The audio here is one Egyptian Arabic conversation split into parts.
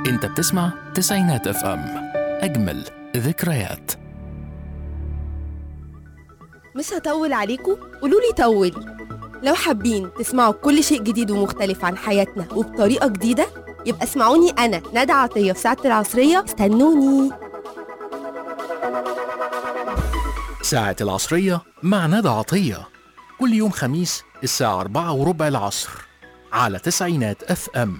انت بتسمع تسعينات اف ام اجمل ذكريات مش هطول عليكم قولوا لي طولي لو حابين تسمعوا كل شيء جديد ومختلف عن حياتنا وبطريقة جديدة يبقى اسمعوني أنا ندى عطية في ساعة العصرية استنوني ساعة العصرية مع ندى عطية كل يوم خميس الساعة أربعة وربع العصر على تسعينات اف ام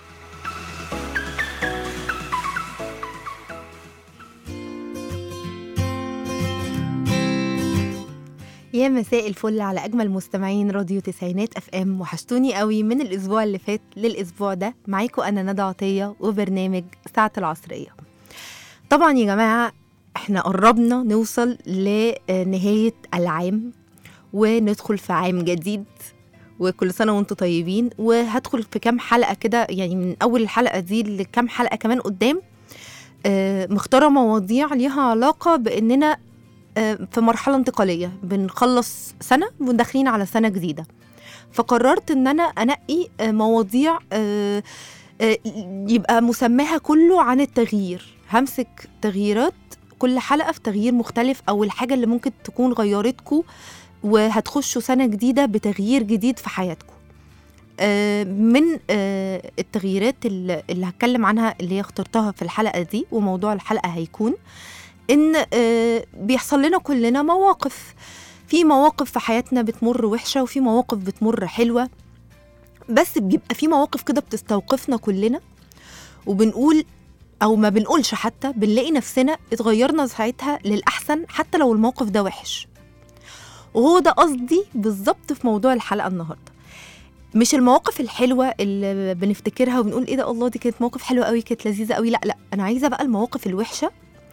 يا مساء الفل على اجمل مستمعين راديو تسعينات اف ام وحشتوني قوي من الاسبوع اللي فات للاسبوع ده معاكم انا ندى عطيه وبرنامج ساعه العصريه طبعا يا جماعه احنا قربنا نوصل لنهايه العام وندخل في عام جديد وكل سنه وانتم طيبين وهدخل في كام حلقه كده يعني من اول الحلقه دي لكام حلقه كمان قدام آه، مختاره مواضيع ليها علاقه باننا آه، في مرحله انتقاليه بنخلص سنه وداخلين على سنه جديده فقررت ان انا انقي آه، مواضيع آه، آه، يبقى مسماها كله عن التغيير همسك تغييرات كل حلقه في تغيير مختلف او الحاجه اللي ممكن تكون غيرتكم وهتخشوا سنه جديده بتغيير جديد في حياتكم آه، من آه، التغييرات اللي اللي هتكلم عنها اللي هي اخترتها في الحلقه دي وموضوع الحلقه هيكون ان آه، بيحصل لنا كلنا مواقف في مواقف في حياتنا بتمر وحشه وفي مواقف بتمر حلوه بس بيبقى في مواقف كده بتستوقفنا كلنا وبنقول او ما بنقولش حتى بنلاقي نفسنا اتغيرنا ساعتها للاحسن حتى لو الموقف ده وحش وهو ده قصدي بالظبط في موضوع الحلقه النهارده مش المواقف الحلوه اللي بنفتكرها وبنقول ايه ده الله دي كانت موقف حلو قوي كانت لذيذه قوي لا لا انا عايزه بقى المواقف الوحشه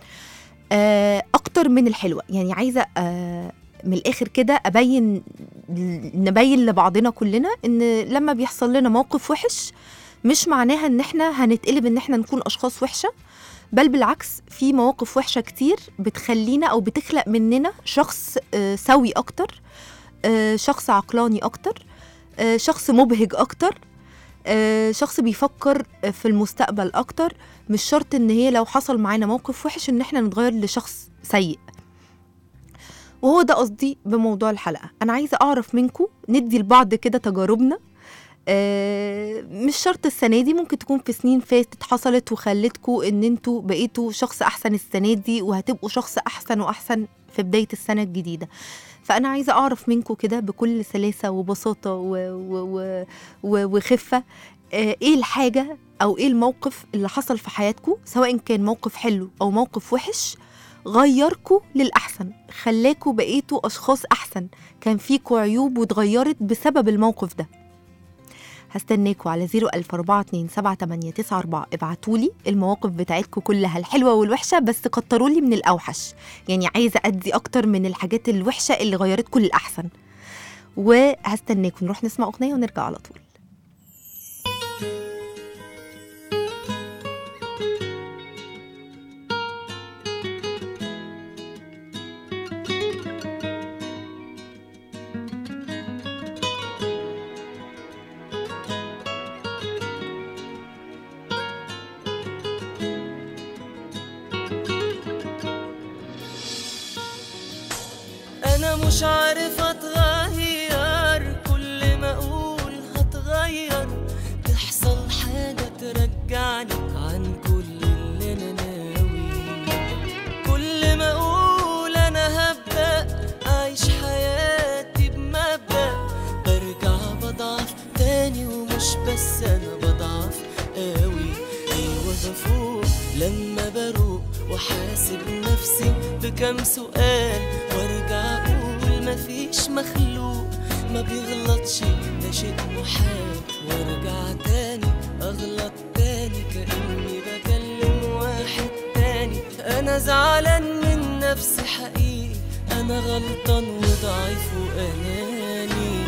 آه، اكتر من الحلوه يعني عايزه آه، من الاخر كده ابين نبين لبعضنا كلنا ان لما بيحصل لنا موقف وحش مش معناها ان احنا هنتقلب ان احنا نكون اشخاص وحشه بل بالعكس في مواقف وحشه كتير بتخلينا او بتخلق مننا شخص آه، سوي اكتر آه، شخص عقلاني اكتر آه، شخص مبهج اكتر آه، شخص بيفكر في المستقبل اكتر مش شرط ان هي لو حصل معانا موقف وحش ان احنا نتغير لشخص سيء وهو ده قصدي بموضوع الحلقه انا عايزه اعرف منكم ندي لبعض كده تجاربنا آه، مش شرط السنه دي ممكن تكون في سنين فاتت حصلت وخلتكم ان انتوا بقيتوا شخص احسن السنه دي وهتبقوا شخص احسن واحسن في بدايه السنه الجديده فانا عايزه اعرف منكم كده بكل سلاسه وبساطه و... و... و... و... وخفه آه، ايه الحاجه او ايه الموقف اللي حصل في حياتكم سواء كان موقف حلو او موقف وحش غيركوا للأحسن خلاكوا بقيتوا أشخاص أحسن كان فيكوا عيوب واتغيرت بسبب الموقف ده هستناكوا على 004278994 ابعتولي المواقف بتاعتكم كلها الحلوة والوحشة بس كترولي من الأوحش يعني عايزة أدي أكتر من الحاجات الوحشة اللي غيرتكم للأحسن وهستناكوا نروح نسمع أغنية ونرجع على طول انا مش عارف اتغير كل ما اقول هتغير تحصل حاجة ترجعني عن كل اللي انا ناوي كل ما اقول انا هبدأ اعيش حياتي بمبدأ برجع بضعف تاني ومش بس انا بضعف قوي ايوه بفوق لما بروق وحاسب نفسي بكم سؤال وارجع اقول مفيش مخلوق ما بيغلطش ده شيء محال وارجع تاني اغلط تاني كاني بكلم واحد تاني انا زعلان من نفسي حقيقي انا غلطان وضعيف واناني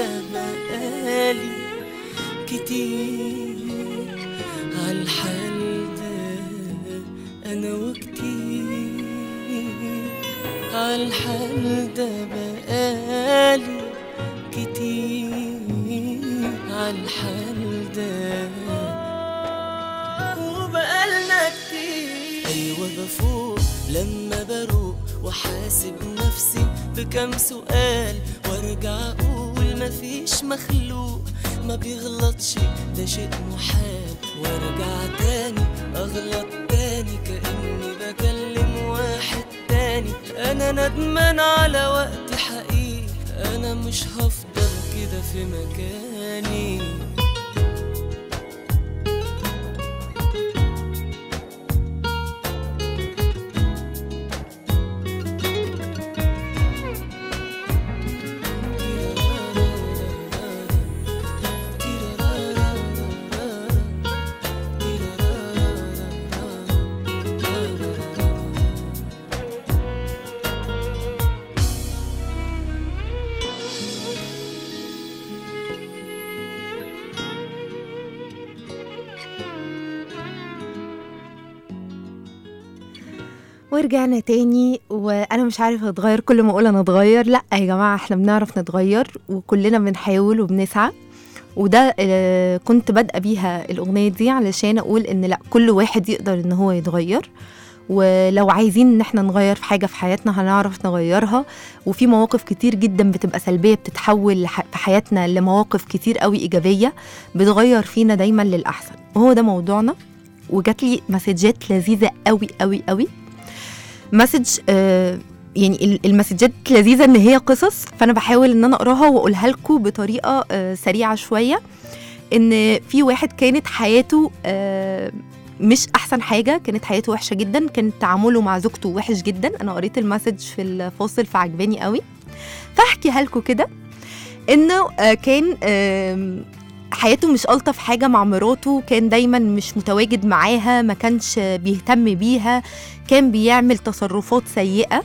بقالي كتير عالحال ده انا وكتير عالحال ده بقالي كتير عالحال ده وبقالنا كتير أيوة بفوق لما بروق وحاسب نفسي بكم سؤال وارجع أقول مفيش مخلوق ما بيغلطش ده شيء محال وارجع تاني أغلط تاني كأني بكلم واحد تاني أنا ندمان على وقت حقيقي أنا مش هفضل كده في مكاني ورجعنا تاني وانا مش عارفه اتغير كل ما اقول انا اتغير لا يا جماعه احنا بنعرف نتغير وكلنا بنحاول وبنسعى وده آه، كنت بادئه بيها الاغنيه دي علشان اقول ان لا كل واحد يقدر ان هو يتغير ولو عايزين ان احنا نغير في حاجه في حياتنا هنعرف نغيرها وفي مواقف كتير جدا بتبقى سلبيه بتتحول لح- في حياتنا لمواقف كتير قوي ايجابيه بتغير فينا دايما للاحسن وهو ده موضوعنا وجات لي مسجات لذيذه قوي قوي قوي مسج آه يعني ال- المسجات لذيذه ان هي قصص فانا بحاول ان انا اقراها واقولها لكم بطريقه آه سريعه شويه ان في واحد كانت حياته آه مش احسن حاجه كانت حياته وحشه جدا كان تعامله مع زوجته وحش جدا انا قريت المسج في الفاصل فعجباني قوي فاحكيها لكم كده انه آه كان آم، حياته مش ألطف حاجة مع مراته كان دايما مش متواجد معاها ما كانش بيهتم بيها كان بيعمل تصرفات سيئة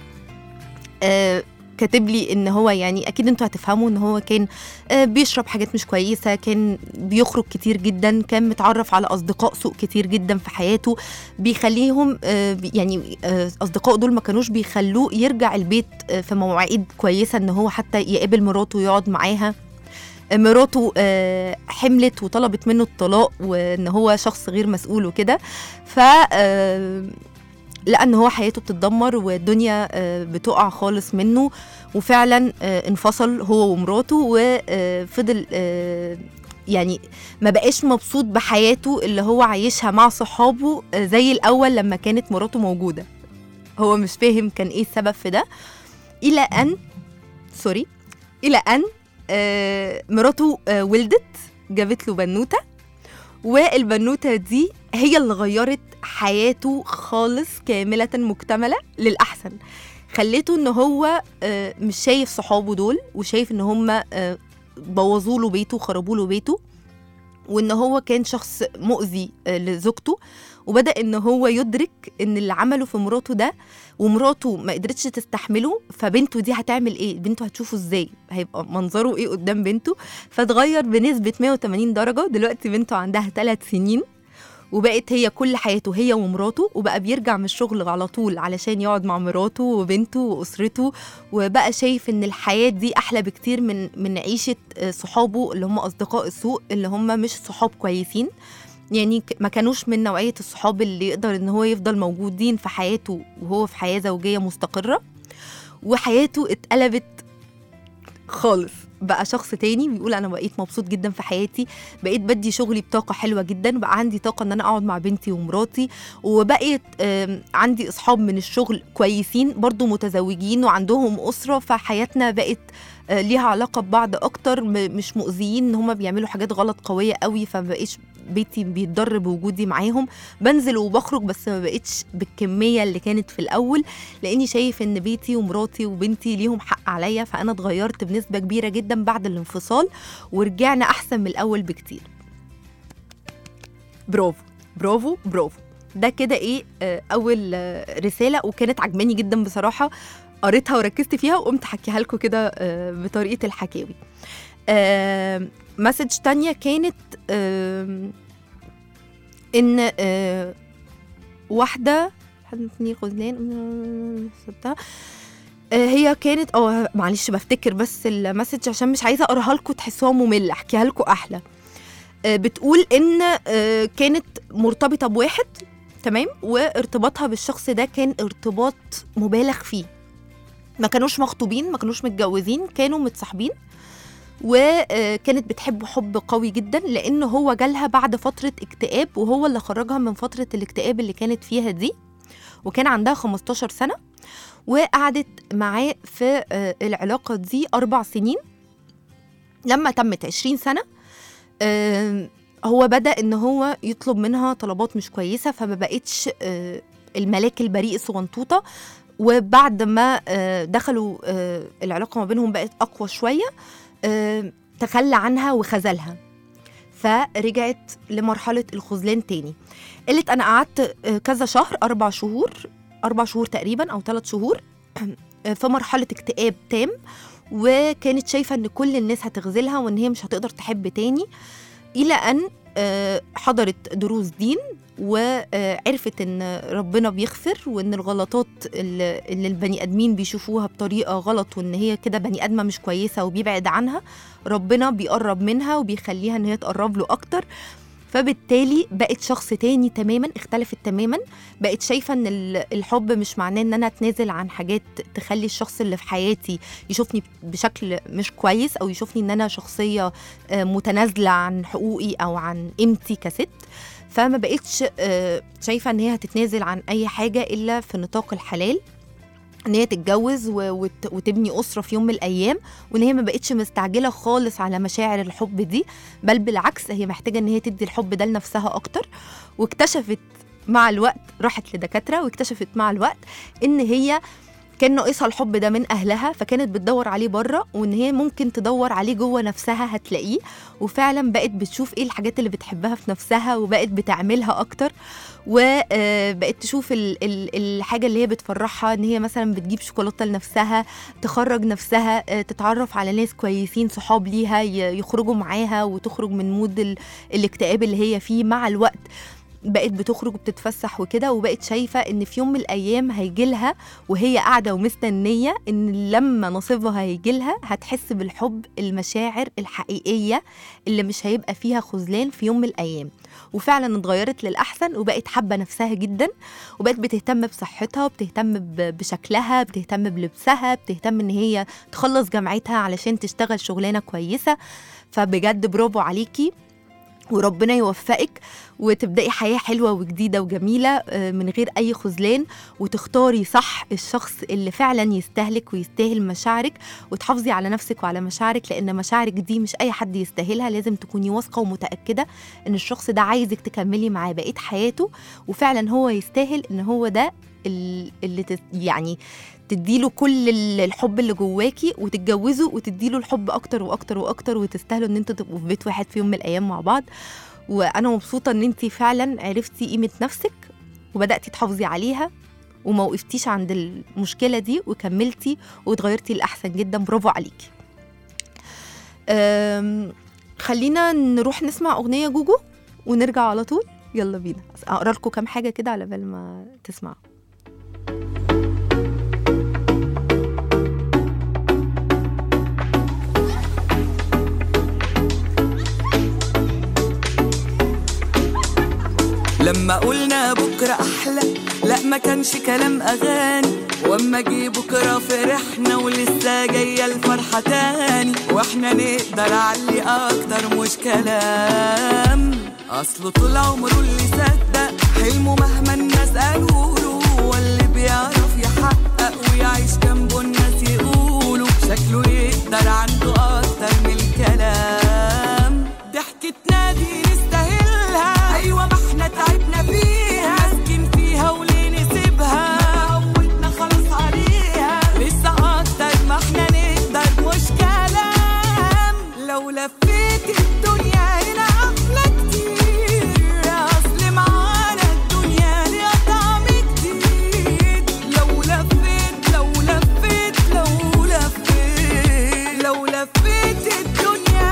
آه كاتب لي ان هو يعني اكيد انتوا هتفهموا ان هو كان آه بيشرب حاجات مش كويسه كان بيخرج كتير جدا كان متعرف على اصدقاء سوء كتير جدا في حياته بيخليهم آه بي- يعني آه اصدقاء دول ما كانوش بيخلوه يرجع البيت آه في مواعيد كويسه ان هو حتى يقابل مراته ويقعد معاها آه، مراته آه، حملت وطلبت منه الطلاق وان هو شخص غير مسؤول وكده ف آه، لقى ان هو حياته بتتدمر والدنيا آه، بتقع خالص منه وفعلا آه، انفصل هو ومراته وفضل آه، يعني ما بقاش مبسوط بحياته اللي هو عايشها مع صحابه آه، زي الاول لما كانت مراته موجوده هو مش فاهم كان ايه السبب في ده الى ان سوري الى ان آه، مراته آه، ولدت جابت له بنوته والبنوته دي هي اللي غيرت حياته خالص كامله مكتمله للاحسن خليته ان هو آه، مش شايف صحابه دول وشايف ان هم بوظوا له بيته وخربوا له بيته وان هو كان شخص مؤذي آه، لزوجته وبدا ان هو يدرك ان اللي عمله في مراته ده ومراته ما قدرتش تستحمله فبنته دي هتعمل ايه بنته هتشوفه ازاي هيبقى منظره ايه قدام بنته فاتغير بنسبه 180 درجه دلوقتي بنته عندها 3 سنين وبقت هي كل حياته هي ومراته وبقى بيرجع من الشغل على طول علشان يقعد مع مراته وبنته واسرته وبقى شايف ان الحياه دي احلى بكتير من من عيشه آه، صحابه اللي هم اصدقاء السوء اللي هم مش صحاب كويسين يعني ك- ما كانوش من نوعيه الصحاب اللي يقدر ان هو يفضل موجودين في حياته وهو في حياه زوجيه مستقره وحياته اتقلبت خالص بقى شخص تاني بيقول انا بقيت مبسوط جدا في حياتي بقيت بدي شغلي بطاقه حلوه جدا بقى عندي طاقه ان انا اقعد مع بنتي ومراتي وبقيت آم، عندي اصحاب من الشغل كويسين برضو متزوجين وعندهم اسره فحياتنا بقت آه، ليها علاقه ببعض اكتر م- مش مؤذيين ان هم بيعملوا حاجات غلط قويه قوي فمبقيش بيتي بيتضر بوجودي معاهم بنزل وبخرج بس ما بقتش بالكميه اللي كانت في الاول لاني شايف ان بيتي ومراتي وبنتي ليهم حق عليا فانا اتغيرت بنسبه كبيره جدا بعد الانفصال ورجعنا احسن من الاول بكتير برافو برافو برافو ده كده ايه آه، اول آه، رساله وكانت عجباني جدا بصراحه قريتها وركزت فيها وقمت حكيها لكم كده آه، بطريقه الحكاوي آه مسج تانية كانت آه ان آه واحده حد اتنين خذلان سبتها. آه، هي كانت اه معلش بفتكر بس المسج عشان مش عايزه اقراها لكم تحسوها ممله احكيها لكم احلى آه، بتقول ان آه، كانت مرتبطه بواحد تمام وارتباطها بالشخص ده كان ارتباط مبالغ فيه ما كانوش مخطوبين ما كانوش متجوزين كانوا متصاحبين وكانت بتحبه حب قوي جدا لان هو جالها بعد فتره اكتئاب وهو اللي خرجها من فتره الاكتئاب اللي كانت فيها دي وكان عندها 15 سنه وقعدت معاه في آه، العلاقه دي اربع سنين لما تمت 20 سنه آم، هو بدا ان هو يطلب منها طلبات مش كويسه فما بقتش آه، الملاك البريء الصغنطوطه وبعد ما آه، دخلوا آه، العلاقه ما بينهم بقت اقوى شويه آه، تخلى عنها وخذلها فرجعت لمرحله الخذلان تاني قالت انا قعدت آه، كذا شهر اربع شهور اربع شهور تقريبا او ثلاث شهور آه، في مرحله اكتئاب تام وكانت شايفه ان كل الناس هتغزلها وان هي مش هتقدر تحب تاني الى ان آه، حضرت دروس دين وعرفت ان ربنا بيغفر وان الغلطات اللي اللي البني ادمين بيشوفوها بطريقه غلط وان هي كده بني ادمه مش كويسه وبيبعد عنها ربنا بيقرب منها وبيخليها ان هي تقرب له اكتر فبالتالي بقت شخص تاني تماما اختلفت تماما بقت شايفه ان ال- الحب مش معناه ان انا اتنازل عن حاجات تخلي الشخص اللي في حياتي يشوفني بشكل مش كويس او يشوفني ان انا شخصيه آه، متنازله عن حقوقي او عن قيمتي كست فما بقتش آه، شايفه ان هي هتتنازل عن اي حاجه الا في نطاق الحلال ان هي تتجوز و- وت- وتبني اسره في يوم من الايام وان هي ما بقتش مستعجله خالص على مشاعر الحب دي بل بالعكس هي محتاجه ان هي تدي الحب ده لنفسها اكتر واكتشفت مع الوقت راحت لدكاتره واكتشفت مع الوقت ان هي كان ناقصها الحب ده من اهلها فكانت بتدور عليه بره وان هي ممكن تدور عليه جوه نفسها هتلاقيه وفعلا بقت بتشوف ايه الحاجات اللي بتحبها في نفسها وبقت بتعملها اكتر وبقت تشوف ال- ال- الحاجه اللي هي بتفرحها ان هي مثلا بتجيب شوكولاته لنفسها تخرج نفسها آه، تتعرف على ناس كويسين صحاب ليها ي- يخرجوا معاها وتخرج من مود ال- الاكتئاب اللي هي فيه مع الوقت بقت بتخرج وبتتفسح وكده وبقت شايفه ان في يوم من الايام هيجي لها وهي قاعده ومستنيه ان لما نصيبها هيجي لها هتحس بالحب المشاعر الحقيقيه اللي مش هيبقى فيها خذلان في يوم من الايام وفعلا اتغيرت للاحسن وبقت حابه نفسها جدا وبقت بتهتم بصحتها بتهتم ب- بشكلها بتهتم بلبسها بتهتم ان هي تخلص جامعتها علشان تشتغل شغلانه كويسه فبجد برافو عليكي وربنا يوفقك وتبدأي حياة حلوة وجديدة وجميلة آه، من غير أي خذلان وتختاري صح الشخص اللي فعلا يستهلك ويستاهل مشاعرك وتحافظي على نفسك وعلى مشاعرك لأن مشاعرك دي مش أي حد يستاهلها لازم تكوني واثقة ومتأكدة إن الشخص ده عايزك تكملي معاه بقية حياته وفعلا هو يستاهل إن هو ده ال- اللي تت يعني تديله كل ال- الحب اللي جواكي وتتجوزوا وتديله الحب اكتر واكتر واكتر وتستاهلوا ان انتوا تبقوا في بيت واحد في يوم من الايام مع بعض وانا مبسوطه ان انت فعلا عرفتي قيمه نفسك وبداتي تحافظي عليها وما وقفتيش عند المشكله دي وكملتي واتغيرتي الاحسن جدا برافو عليكي أم، خلينا نروح نسمع اغنيه جوجو ونرجع على طول يلا بينا اقرا لكم كام حاجه كده على بال ما تسمعوا لما قلنا بكرة أحلى لا ما كانش كلام أغاني واما جه بكرة فرحنا ولسه جاية الفرحة تاني واحنا نقدر علي أكتر مش كلام أصله طول عمره اللي صدق حلمه مهما الناس قالوا له هو اللي بيعرف يحقق ويعيش جنبه الناس يقولوا شكله يقدر عنده أكتر من الكلام ضحكتنا دي نستاهلها أيوة ما احنا تعبنا فيها ماسكين فيها وليه نسيبها عودنا خلاص عليها لسه أكتر ما احنا نقدر مش كلام لو لفيت الدنيا هنا أحلى كتير أصل معانا الدنيا ليها طعم جديد لو لفيت لو لفيت لو لفيت لو لفيت الدنيا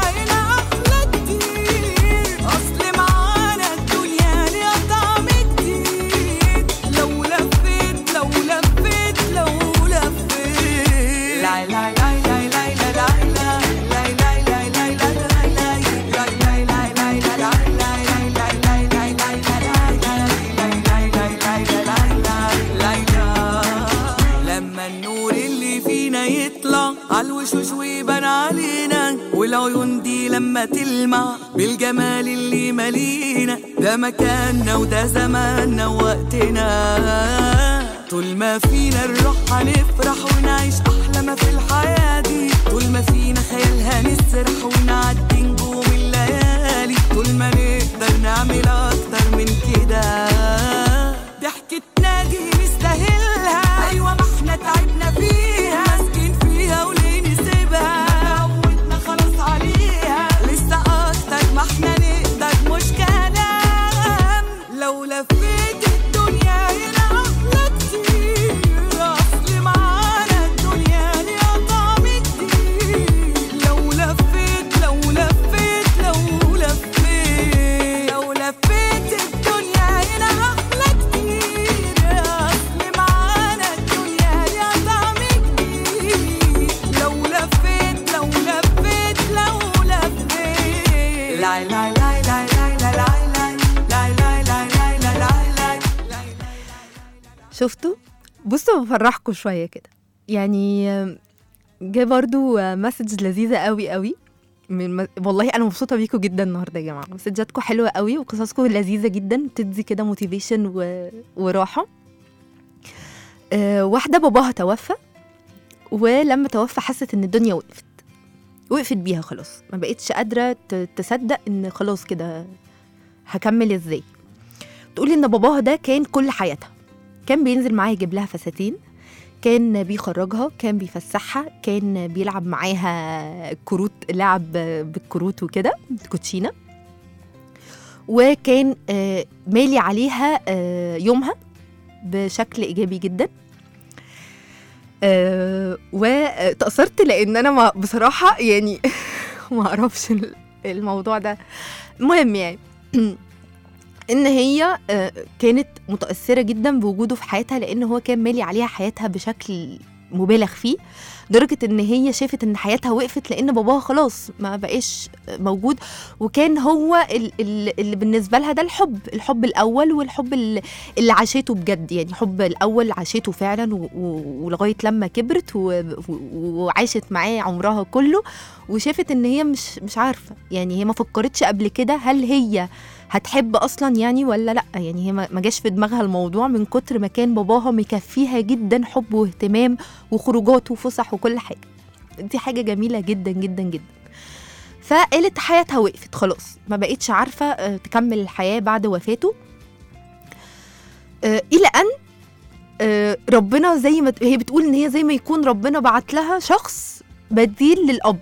العيون دي لما تلمع بالجمال اللي مالينا ده مكاننا وده زماننا ووقتنا طول ما فينا الروح هنفرح ونعيش أحلى ما في الحياة دي طول ما فينا خيال هنسرح ونعدي نجوم الليالي طول ما نقدر نعمل أكتر من كده ضحكتنا دي نستاهلها أيوة ما احنا تعبنا فيها ماسكين فيها وليه نسيبها عودنا خلاص عليها لسه أكتر ما احنا نقدر مش كلام لو لفيت الدنيا هنا أحلى كتير أصل معانا الدنيا ليها طعم كتير لو لفيت لو لفيت لو لفيت لو لفيت الدنيا هنا أحلى كتير أصل معانا الدنيا ليها طعم كتير لو لفيت لو لفيت لو لفيت لا لا لا لا لا لا لا لا لا لا لا لا لا لا شفتوا بصوا بفرحكم شويه كده يعني آم، جه برضو آه، مسج لذيذه قوي قوي من م... والله انا مبسوطه بيكم جدا النهارده يا جماعه مسجاتكم حلوه قوي وقصصكم لذيذه جدا بتدي كده موتيفيشن و... وراحه أه واحده باباها توفى ولما توفى حست ان الدنيا وقفت وقفت بيها خلاص ما بقتش قادره ت- تصدق ان خلاص كده هكمل ازاي تقولي ان باباها ده كان كل حياتها كان بينزل معاها يجيب لها فساتين كان بيخرجها كان بيفسحها كان بيلعب معاها كروت لعب بالكروت وكده كوتشينه وكان آه، مالي عليها آه، يومها بشكل ايجابي جدا آه، وتأثرت لان انا ما بصراحه يعني ما اعرفش ال- الموضوع ده المهم يعني ان هي آه، كانت متاثره جدا بوجوده في حياتها لان هو كان مالي عليها حياتها بشكل مبالغ فيه لدرجه ان هي شافت ان حياتها وقفت لان باباها خلاص ما بقاش موجود وكان هو ال- ال- اللي بالنسبه لها ده الحب الحب الاول والحب ال- اللي عاشته بجد يعني الحب الاول عاشته فعلا و- و- ولغايه لما كبرت و- و- وعاشت معاه عمرها كله وشافت ان هي مش مش عارفه يعني هي ما فكرتش قبل كده هل هي هتحب اصلا يعني ولا لا يعني هي ما ما جاش في دماغها الموضوع من كتر ما كان باباها مكفيها جدا حب واهتمام وخروجات وفسح وكل حاجه دي حاجه جميله جدا جدا جدا فقالت حياتها وقفت خلاص ما بقتش عارفه آه، تكمل الحياه بعد وفاته آه، الى ان آه، ربنا زي ما هي بتقول ان هي زي ما يكون ربنا بعت لها شخص بديل للاب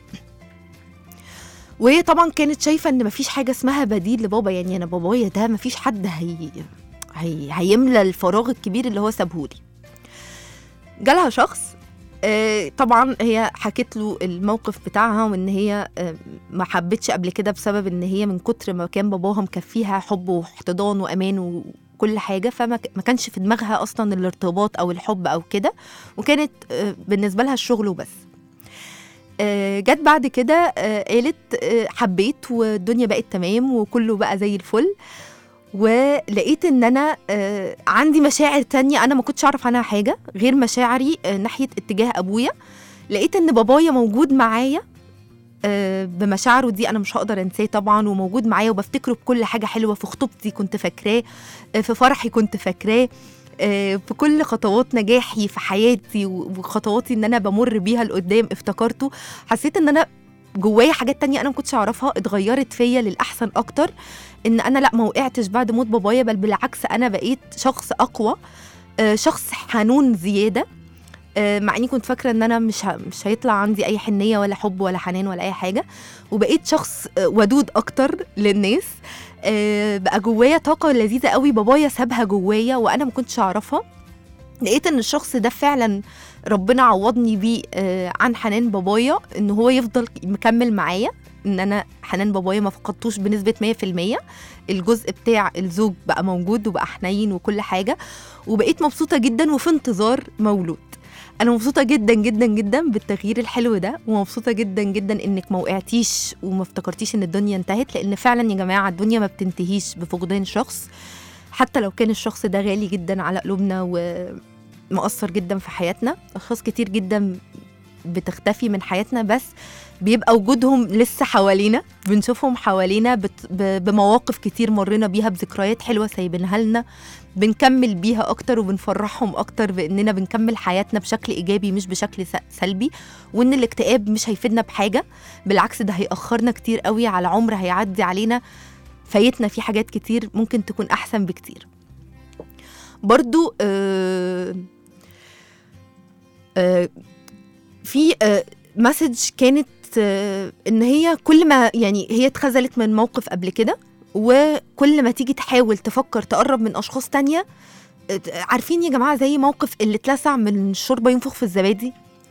وهي طبعا كانت شايفه ان مفيش حاجه اسمها بديل لبابا يعني انا بابايا ده مفيش حد هي... هي... هيملى الفراغ الكبير اللي هو سابهولي جالها شخص آه، طبعا هي حكت له الموقف بتاعها وان هي آه، ما حبتش قبل كده بسبب ان هي من كتر ما كان باباها مكفيها حب واحتضان وامان وكل حاجه فما ك- ما كانش في دماغها اصلا الارتباط او الحب او كده وكانت آه، بالنسبه لها الشغل وبس آه، جت بعد كده آه، قالت آه، حبيت والدنيا بقت تمام وكله بقى زي الفل ولقيت ان انا آه، عندي مشاعر تانية انا ما كنتش اعرف عنها حاجه غير مشاعري آه، ناحيه اتجاه ابويا لقيت ان بابايا موجود معايا آه، بمشاعره دي انا مش هقدر انساه طبعا وموجود معايا وبفتكره بكل حاجه حلوه في خطوبتي كنت فاكراه آه، في فرحي كنت فاكراه آه، في كل خطوات نجاحي في حياتي و- وخطواتي ان انا بمر بيها لقدام افتكرته حسيت ان انا جوايا حاجات تانية انا ما كنتش اعرفها اتغيرت فيا للاحسن اكتر ان انا لا ما وقعتش بعد موت بابايا بل بالعكس انا بقيت شخص اقوى آه، شخص حنون زياده آه، مع اني كنت فاكره ان انا مش ه- مش هيطلع عندي اي حنيه ولا حب ولا حنان ولا اي حاجه وبقيت شخص آه، ودود اكتر للناس آه، بقى جوايا طاقه لذيذه قوي بابايا سابها جوايا وانا ما كنتش اعرفها لقيت ان الشخص ده فعلا ربنا عوضني بيه آه، عن حنان بابايا ان هو يفضل مكمل معايا ان انا حنان بابايا ما فقدتوش بنسبه 100% الجزء بتاع الزوج بقى موجود وبقى حنين وكل حاجه وبقيت مبسوطه جدا وفي انتظار مولود انا مبسوطه جدا جدا جدا بالتغيير الحلو ده ومبسوطه جدا جدا انك ما وقعتيش وما افتكرتيش ان الدنيا انتهت لان فعلا يا جماعه الدنيا ما بتنتهيش بفقدان شخص حتى لو كان الشخص ده غالي جدا على قلوبنا ومؤثر جدا في حياتنا اشخاص كتير جدا بتختفي من حياتنا بس بيبقى وجودهم لسه حوالينا بنشوفهم حوالينا بت... ب... بمواقف كتير مرينا بيها بذكريات حلوة سايبينها لنا بنكمل بيها أكتر وبنفرحهم أكتر بإننا بنكمل حياتنا بشكل إيجابي مش بشكل س- سلبي وإن الاكتئاب مش هيفيدنا بحاجة بالعكس ده هيأخرنا كتير قوي على عمر هيعدي علينا فايتنا فيه حاجات كتير ممكن تكون أحسن بكتير برضو آه آه في آه مسج كانت آه ان هي كل ما يعني هي اتخذلت من موقف قبل كده وكل ما تيجي تحاول تفكر تقرب من اشخاص تانية آه، عارفين يا جماعه زي موقف اللي اتلسع من الشوربه ينفخ في الزبادي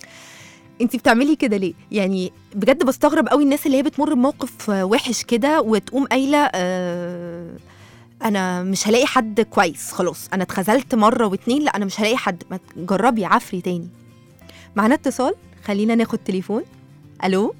انت بتعملي كده ليه يعني بجد بستغرب قوي الناس اللي هي بتمر بموقف آه، وحش كده وتقوم قايله آه انا مش هلاقي حد كويس خلاص انا اتخذلت مره واتنين لا انا مش هلاقي حد ما تجربي عفري تاني معانا اتصال خلينا ناخد تليفون الو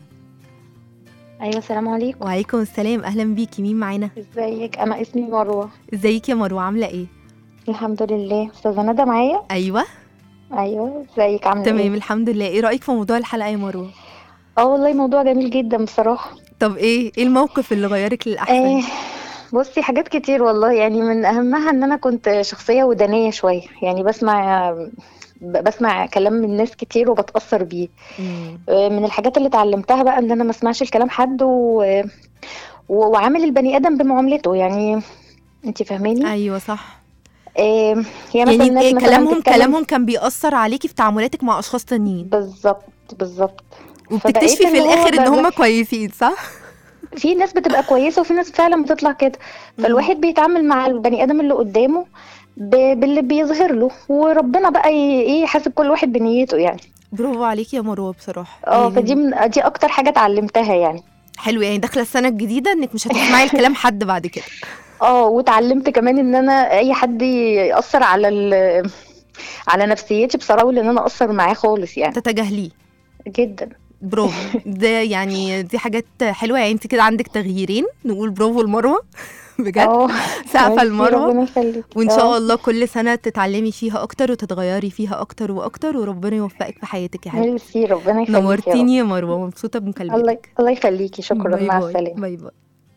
ايوه السلام عليكم وعليكم السلام اهلا بيكي مين معانا ازيك انا اسمي مروه ازيك يا مروه عامله ايه الحمد لله استاذه ندى معايا ايوه ايوه ازيك عامله تمام ايه الحمد لله ايه رايك في موضوع الحلقه يا مروه اه والله موضوع جميل جدا بصراحه طب ايه ايه الموقف اللي غيرك للاحسن ايه بصي حاجات كتير والله يعني من اهمها ان انا كنت شخصيه ودانيه شويه يعني بسمع ب- بسمع كلام من ناس كتير وبتاثر بيه مم. آه، من الحاجات اللي اتعلمتها بقى ان انا ما اسمعش الكلام حد و... و... وعامل البني ادم بمعاملته يعني انت فاهماني ايوه صح آه، هي مثلا يعني الناس إيه مثلا كلامهم تتكلم- كلامهم كان بيأثر عليكي في تعاملاتك مع اشخاص تانيين بالظبط بالظبط وبتكتشفي فبقيت في إن هو الاخر ان بقى- هم كويسين صح في ناس بتبقى كويسة وفي ناس فعلا بتطلع كده فالواحد بيتعامل مع البني آدم اللي قدامه ب- باللي بيظهر له وربنا بقى ي- ايه يحاسب كل واحد بنيته يعني برافو عليكي يا مروه بصراحه اه يعني فدي من دي اكتر حاجة اتعلمتها يعني حلو يعني داخله السنه الجديده انك مش هتسمعي الكلام حد بعد كده اه واتعلمت كمان ان انا اي حد يأثر على ال على نفسيتي بصراحة ان انا اثر معاه خالص يعني تتجاهليه جدا برافو ده يعني دي حاجات حلوه يعني انت كده عندك تغييرين نقول برافو لمروه بجد اه سقفه ميرسي، لمروه ربنا يخليك وان اه. شاء الله كل سنه تتعلمي فيها اكتر وتتغيري فيها اكتر واكتر وربنا يوفقك في حياتك يا حبيبتي ميرسي ربنا يخليك يا رب. نورتيني يا مروه مبسوطه الله بمكالمتك الله يخليكي شكرا باي مع باي. السلامة باي باي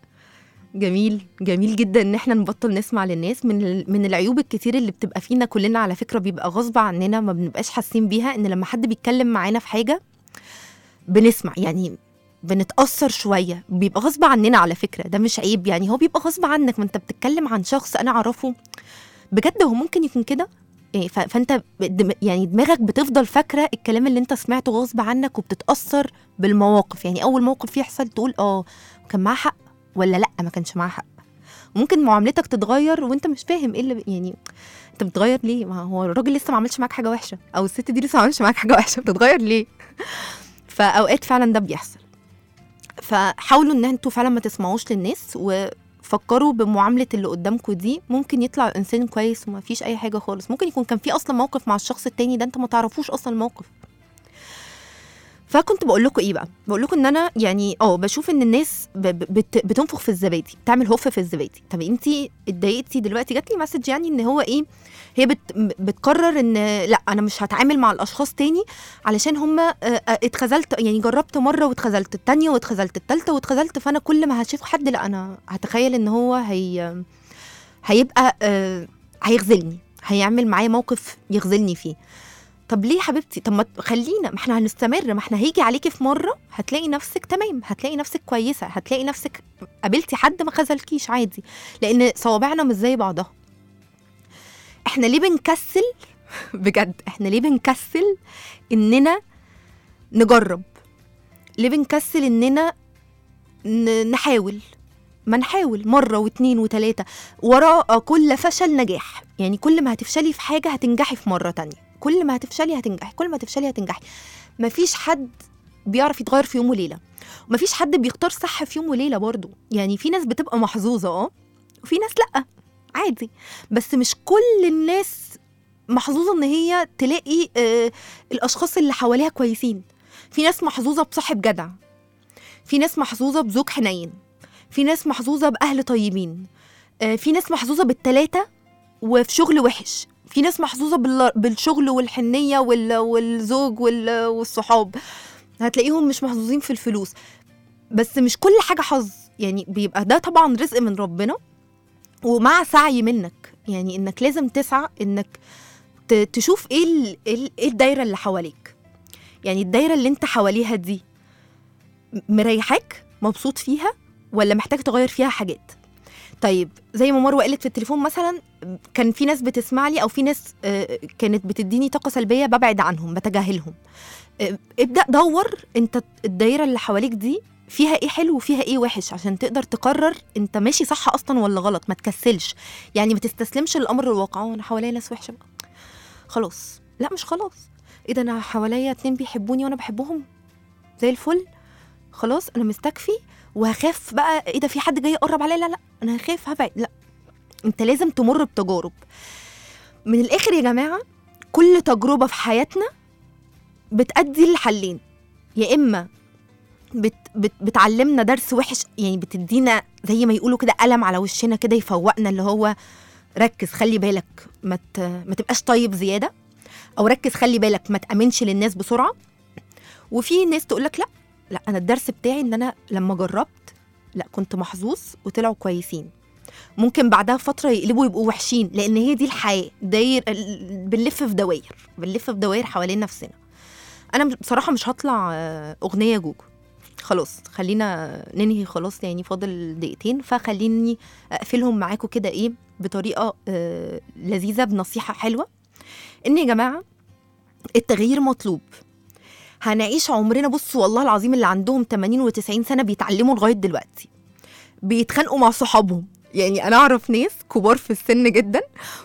جميل جميل جدا ان احنا نبطل نسمع للناس من ال- من العيوب الكتير اللي بتبقى فينا كلنا على فكره بيبقى غصب عننا ما بنبقاش حاسين بيها ان لما حد بيتكلم معانا في حاجه بنسمع يعني بنتأثر شوية بيبقى غصب عننا على فكرة ده مش عيب يعني هو بيبقى غصب عنك ما انت بتتكلم عن شخص انا اعرفه بجد هو ممكن يكون كده يعني ف- فانت دم- يعني دماغك بتفضل فاكرة الكلام اللي انت سمعته غصب عنك وبتتأثر بالمواقف يعني اول موقف يحصل تقول اه كان معاه حق ولا لا ما كانش معاه حق ممكن معاملتك تتغير وانت مش فاهم ايه اللي ب- يعني انت بتتغير ليه ما هو الراجل لسه ما عملش معاك حاجه وحشه او الست دي لسه ما عملش معاك حاجه وحشه بتتغير ليه فاوقات فعلا ده بيحصل فحاولوا ان انتوا فعلا ما تسمعوش للناس وفكروا بمعامله اللي قدامكم دي ممكن يطلع انسان كويس وما فيش اي حاجه خالص ممكن يكون كان في اصلا موقف مع الشخص التاني ده انت ما تعرفوش اصلا الموقف فكنت بقول لكم ايه بقى بقول لكم ان انا يعني اه بشوف ان الناس ب- ب- بت بتنفخ في الزبادي بتعمل هوف في الزبادي طب انت اتضايقتي دلوقتي جات لي مسج يعني ان هو ايه هي بت بتقرر ان لا انا مش هتعامل مع الاشخاص تاني علشان هم اتخذلت يعني جربت مره واتخذلت التانية واتخذلت التالتة واتخذلت فانا كل ما هشوف حد لا انا هتخيل ان هو هي هيبقى آه، هيخذلني هيعمل معايا موقف يخذلني فيه طب ليه حبيبتي طب ما ت- خلينا ما احنا هنستمر ما احنا هيجي عليكي في مره هتلاقي نفسك تمام هتلاقي نفسك كويسه هتلاقي نفسك قابلتي حد ما خذلكيش عادي لان صوابعنا مش زي بعضها احنا ليه بنكسل بجد احنا ليه بنكسل اننا نجرب ليه بنكسل اننا ن- نحاول ما نحاول مرة واتنين وتلاتة وراء كل فشل نجاح يعني كل ما هتفشلي في حاجة هتنجحي في مرة تانية كل ما هتفشلي هتنجحي كل ما هتفشلي هتنجحي مفيش حد بيعرف يتغير في يوم وليلة ومفيش حد بيختار صح في يوم وليلة برضو يعني في ناس بتبقى محظوظة اه وفي ناس لأ عادي بس مش كل الناس محظوظة ان هي تلاقي آه الاشخاص اللي حواليها كويسين في ناس محظوظة بصاحب جدع في ناس محظوظة بزوج حنين في ناس محظوظة بأهل طيبين آه، في ناس محظوظة بالتلاتة وفي شغل وحش في ناس محظوظه بال- بالشغل والحنيه وال- والزوج وال- والصحاب هتلاقيهم مش محظوظين في الفلوس بس مش كل حاجه حظ يعني بيبقى ده طبعا رزق من ربنا ومع سعي منك يعني انك لازم تسعى انك ت- تشوف ايه ال- ايه ال- إيه الدايره اللي حواليك يعني الدايره اللي انت حواليها دي م- مريحاك مبسوط فيها ولا محتاج تغير فيها حاجات طيب زي ما مروه قالت في التليفون مثلا كان في ناس بتسمع لي او في ناس آه، كانت بتديني طاقه سلبيه ببعد عنهم بتجاهلهم آه، ابدا دور انت الدايره اللي حواليك دي فيها ايه حلو وفيها ايه وحش عشان تقدر تقرر انت ماشي صح اصلا ولا غلط ما تكسلش يعني ما تستسلمش للامر الواقع "آه، انا حواليا ناس وحشه بقى خلاص لا مش خلاص ايه ده انا حواليا اتنين بيحبوني وانا بحبهم زي الفل خلاص انا مستكفي وهخاف بقى ايه ده في حد جاي يقرب عليا لا لا انا هخاف هبعد لا انت لازم تمر بتجارب من الاخر يا جماعه كل تجربه في حياتنا بتأدي لحلين يا اما بت بت بتعلمنا درس وحش يعني بتدينا زي ما يقولوا كده قلم على وشنا كده يفوقنا اللي هو ركز خلي بالك ما ت- ما تبقاش طيب زياده او ركز خلي بالك ما تامنش للناس بسرعه وفي ناس تقول لك لا لا انا الدرس بتاعي ان انا لما جربت لا كنت محظوظ وطلعوا كويسين ممكن بعدها فتره يقلبوا يبقوا وحشين لان هي دي الحياه داير ال- بنلف في دواير بنلف في دواير حوالين نفسنا انا مش- بصراحه مش هطلع آه، اغنيه جوجو خلاص خلينا ننهي خلاص يعني فاضل دقيقتين فخليني اقفلهم معاكم كده ايه بطريقه آه لذيذه بنصيحه حلوه ان يا جماعه التغيير مطلوب هنعيش عمرنا بصوا والله العظيم اللي عندهم 80 و90 سنه بيتعلموا لغايه دلوقتي بيتخانقوا مع صحابهم يعني انا اعرف ناس كبار في السن جدا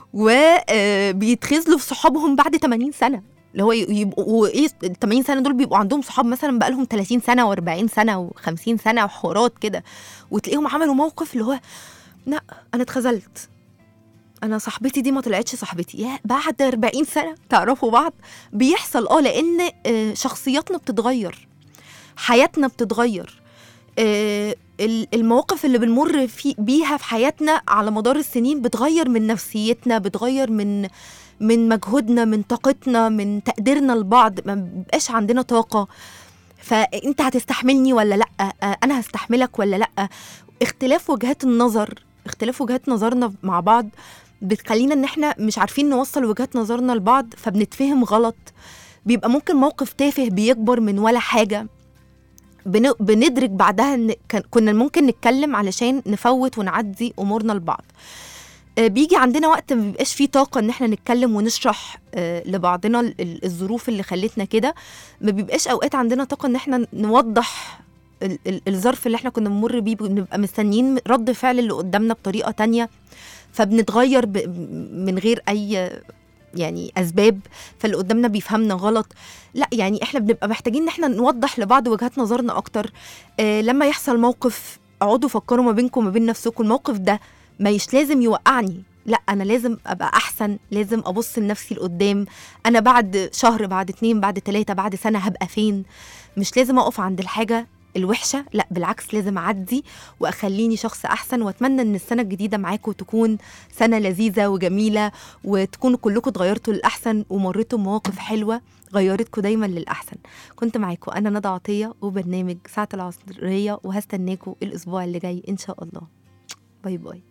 وبيتخذلوا في صحابهم بعد 80 سنه اللي هو يبقوا ايه ال 80 سنه دول بيبقوا عندهم صحاب مثلا بقالهم 30 سنه و40 سنه و50 سنه وحوارات كده وتلاقيهم عملوا موقف اللي هو لا انا اتخذلت انا صاحبتي دي ما طلعتش صاحبتي يا بعد 40 سنه تعرفوا بعض بيحصل اه لان آه، شخصياتنا بتتغير حياتنا بتتغير آه، ال- المواقف اللي بنمر في بيها في حياتنا على مدار السنين بتغير من نفسيتنا بتغير من من مجهودنا من طاقتنا من تقديرنا لبعض ما بيبقاش عندنا طاقه فانت هتستحملني ولا لا آه، انا هستحملك ولا لا اختلاف وجهات النظر اختلاف وجهات نظرنا مع بعض بتخلينا ان احنا مش عارفين نوصل وجهات نظرنا لبعض فبنتفهم غلط بيبقى ممكن موقف تافه بيكبر من ولا حاجه بن- بندرك بعدها ان كان- كنا ممكن نتكلم علشان نفوت ونعدي امورنا لبعض آه، بيجي عندنا وقت ما بيبقاش فيه طاقه ان احنا نتكلم ونشرح آه، لبعضنا ال- ال- الظروف اللي خلتنا كده ما بيبقاش اوقات عندنا طاقه ان احنا نوضح ال- ال- الظرف اللي احنا كنا بنمر بيه بنبقى مستنيين رد فعل اللي قدامنا بطريقه تانية فبنتغير ب- من غير اي يعني اسباب فاللي قدامنا بيفهمنا غلط لا يعني احنا بنبقى محتاجين ان احنا نوضح لبعض وجهات نظرنا اكتر آه لما يحصل موقف اقعدوا فكروا ما بينكم وما بين نفسكم الموقف ده مش لازم يوقعني لا انا لازم ابقى احسن لازم ابص لنفسي لقدام انا بعد شهر بعد اتنين بعد تلاتة بعد سنه هبقى فين مش لازم اقف عند الحاجه الوحشه لا بالعكس لازم اعدي واخليني شخص احسن واتمنى ان السنه الجديده معاكم تكون سنه لذيذه وجميله وتكونوا كلكم اتغيرتوا للاحسن ومريتوا بمواقف حلوه غيرتكم دايما للاحسن كنت معاكم انا ندى عطيه وبرنامج ساعه العصريه وهستناكم الاسبوع اللي جاي ان شاء الله باي باي